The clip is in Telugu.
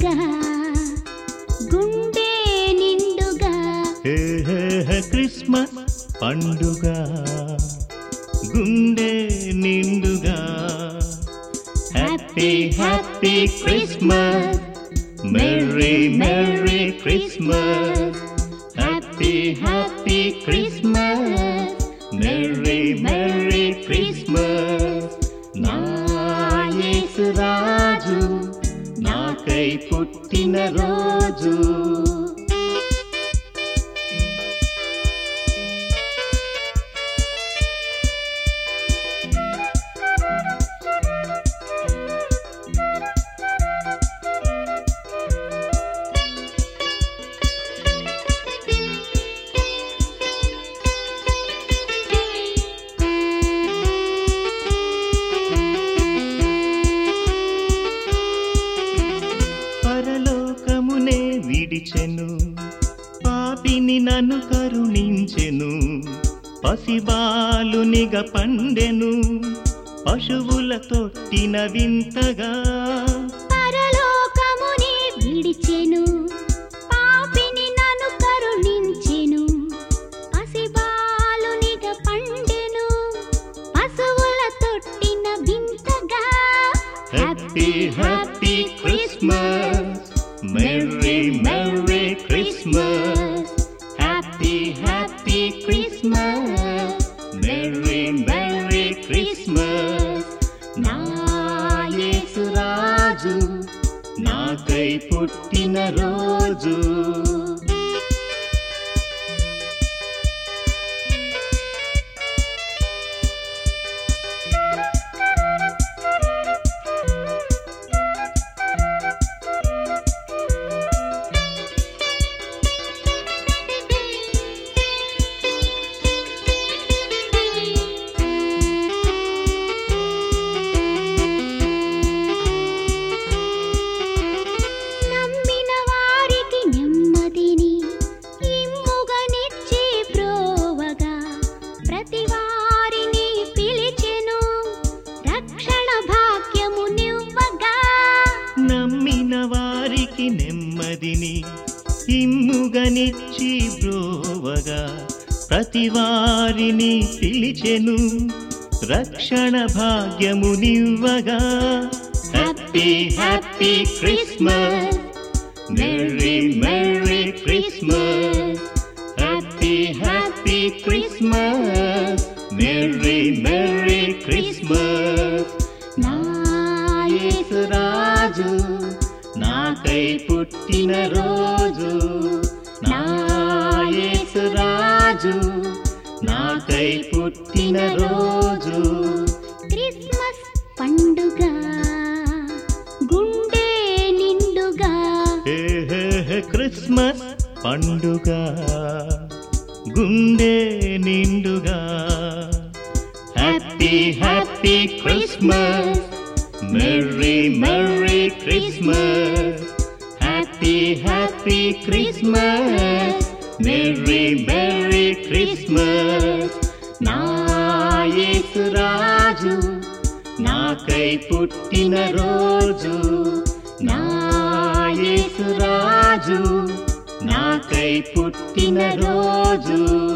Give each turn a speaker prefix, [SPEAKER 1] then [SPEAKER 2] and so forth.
[SPEAKER 1] నిండుగా గుండె నిండుగా
[SPEAKER 2] హే హే హే క్రిస్మస్ పండుగ గుండె నిండుగా happy happy Christmas merry merry Christmas happy happy Christmas merry merry Christmas నా యేసు రాజు నాకై పుట్టిన రోజు పరలోకమునే విడిచెను పాపిని నన్ను కరుణించెను పసిబాలునిగ పండెను పశువుల తొట్టిన వింతగా
[SPEAKER 1] పరలోకముని విడిచెను పాపిని నన్ను కరుణించెను పసిబాలునిగా పండెను పశువుల తొట్టిన వింతగా
[SPEAKER 2] happy happy Christmas merry merry Christmas happy happy Christmas merry merry Christmas నా యేసు రాజు నాకై పుట్టిన రోజు
[SPEAKER 1] నమ్మిన వారికి నెమ్మదిని ఇమ్ముగనిచ్చి బ్రోవగా ప్రతి వారిని పిలిచెను రక్షణ భాగ్యము నివ్వగా
[SPEAKER 2] నమ్మిన వారికి నెమ్మదిని ఇమ్ముగనిచ్చి బ్రోవగా ప్రతి వారిని పిలిచెను రక్షణ భాగ్యము నివ్వగా happy happy Christmas merry merry Christmas happy happy Christmas merry merry Christmas నా యేసు రాజు నాకై పుట్టిన రోజు నా యేసు రాజు నాకై పుట్టిన రోజు
[SPEAKER 1] క్రిస్మస్ పండుగ గుండె నిండుగా
[SPEAKER 2] హే హే హే క్రిస్మస్ పండుగ గుండె నిండుగా happy happy Christmas merry merry Christmas happy happy Christmas merry merry Christmas నా యేసు రాజు నాకై పుట్టిన రోజు నా యేసు రాజు నాకై పుట్టిన రోజు